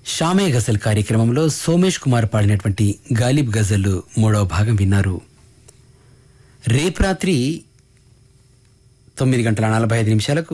షామే గజల్ కార్యక్రమంలో సోమేష్ కుమార్ పాడినటువంటి గాలిబ్ గజల్ మూడవ భాగం విన్నారు రేపు రాత్రి తొమ్మిది గంటల నలభై ఐదు నిమిషాలకు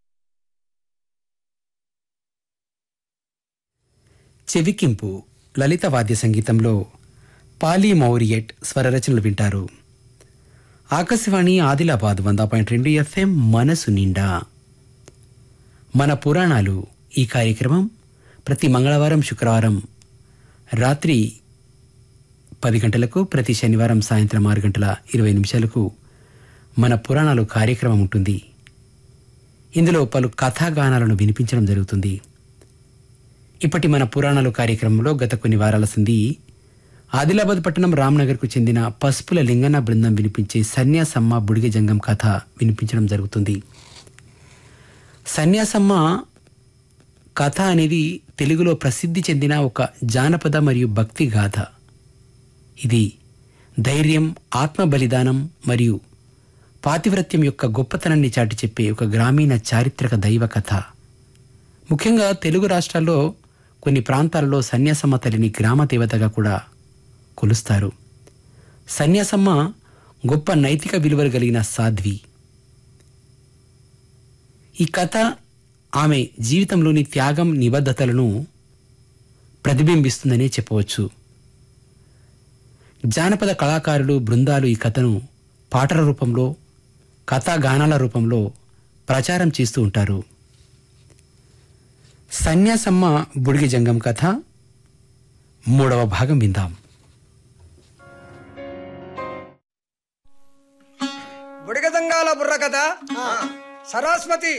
చెవికింపు లలిత వాద్య సంగీతంలో పాలీ మౌరియట్ స్వరరచనలు వింటారు ఆకాశవాణి ఆదిలాబాద్ వంద పాయింట్ రెండు ఎఫ్ఎం మనసు నిండా మన పురాణాలు ఈ కార్యక్రమం ప్రతి మంగళవారం శుక్రవారం రాత్రి పది గంటలకు ప్రతి శనివారం సాయంత్రం ఆరు గంటల ఇరవై నిమిషాలకు మన పురాణాలు కార్యక్రమం ఉంటుంది ఇందులో పలు కథాగానాలను వినిపించడం జరుగుతుంది ఇప్పటి మన పురాణాలు కార్యక్రమంలో గత కొన్ని వారాల సంది ఆదిలాబాద్ పట్టణం రామ్నగర్కు చెందిన పసుపుల లింగన్న బృందం వినిపించే సన్యాసమ్మ బుడిగ జంగం కథ వినిపించడం జరుగుతుంది సన్యాసమ్మ కథ అనేది తెలుగులో ప్రసిద్ధి చెందిన ఒక జానపద మరియు భక్తి గాథ ఇది ధైర్యం ఆత్మ బలిదానం మరియు పాతివ్రత్యం యొక్క గొప్పతనాన్ని చాటి చెప్పే ఒక గ్రామీణ చారిత్రక దైవ కథ ముఖ్యంగా తెలుగు రాష్ట్రాల్లో కొన్ని ప్రాంతాలలో సన్యాసమ్మ తల్లిని గ్రామ దేవతగా కూడా కొలుస్తారు సన్యాసమ్మ గొప్ప నైతిక విలువలు కలిగిన సాధ్వి ఈ కథ ఆమె జీవితంలోని త్యాగం నిబద్ధతలను ప్రతిబింబిస్తుందనే చెప్పవచ్చు జానపద కళాకారులు బృందాలు ఈ కథను పాటల రూపంలో కథాగానాల రూపంలో ప్రచారం చేస్తూ ఉంటారు సన్యాసమ్మ బుడిగి జంగం కథ మూడవ భాగం విందాం బుడిగదంగాల బుర్ర కథ సరస్వతి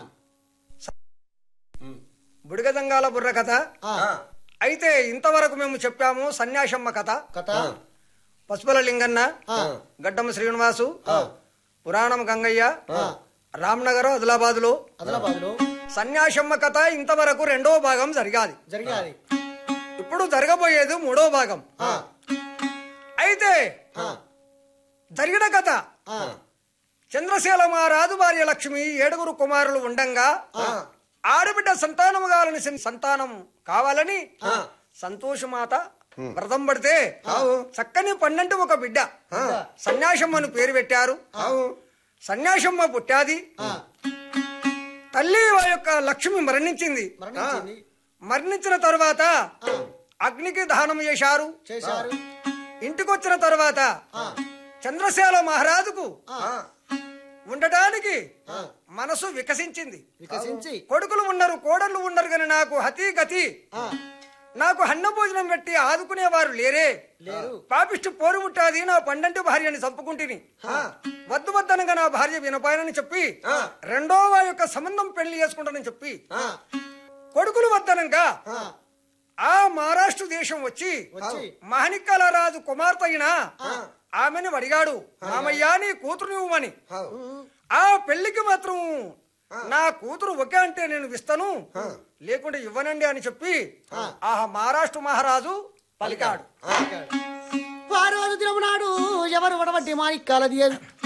బుడిగదంగాల బుర్ర కథ అయితే ఇంతవరకు మేము చెప్పాము సన్యాసమ్మ కథ కథ పసుపుల లింగన్న గడ్డం శ్రీనివాసు పురాణం గంగయ్య రామ్నగర్ ఆదిలాబాదులో ఆదిలాబాద్లో సన్యాసమ్మ కథ ఇంతవరకు రెండవ భాగం జరిగాది జరిగాది ఇప్పుడు జరగబోయేది మూడో భాగం ఆ, అయితే ఆ, జరిగిన కథ ఆ, చంద్రశీల మహారాజు భార్య లక్ష్మి ఏడుగురు కుమారులు ఉండంగా ఆడబిడ్డ సంతానము కావాలని సం- సంతానం కావాలని సంతోషమాత వ్రతం పడితే చక్కని పన్నెండు ఒక బిడ్డ సన్యాసమ్మను పేరు పెట్టారు సన్యాసమ్మ పుట్టాది తల్లి ఆ యొక్క లక్ష్మి మరణించింది మరణించింది మరణించిన తరువాత అగ్నికి దానం చేశారు చేశారు ఇంటికొచ్చిన తర్వాత చంద్రశేల మహారాజుకు ఉండటానికి మనసు వికసించింది వికసించి కొడుకులు ఉన్నారు కోడళ్ళు ఉన్నారు కానీ నాకు హతి గతి ఆ, నాకు అన్న భోజనం పెట్టి ఆదుకునేవారు లేరే లేరు పాపిష్టి పోరు ముట్టాది నా పండంటి భార్యని చంపుకుంటుని వద్దు వద్దనగా నా భార్య వినపాయనని చెప్పి రెండో వారి యొక్క సంబంధం పెళ్లి చేసుకుంటానని చెప్పి ఆ, కొడుకులు వద్దనంగా ఆ, ఆ మహారాష్ట్ర దేశం వచ్చి వచ్చి మహనిక్కల రాజు కుమార్తె అయిన ఆమెను అడిగాడు మామయ్య నీ కూతురు ఇవ్వమని ఆ పెళ్లికి మాత్రం నా కూతురు ఒకే అంటే నేను ఇస్తాను లేకుంటే ఇవ్వనండి అని చెప్పి ఆ మహారాష్ట్ర మహారాజు పలికాడు ఆ రోజు దినము నాడు ఎవరు వడవంటి మాణిక్యాలది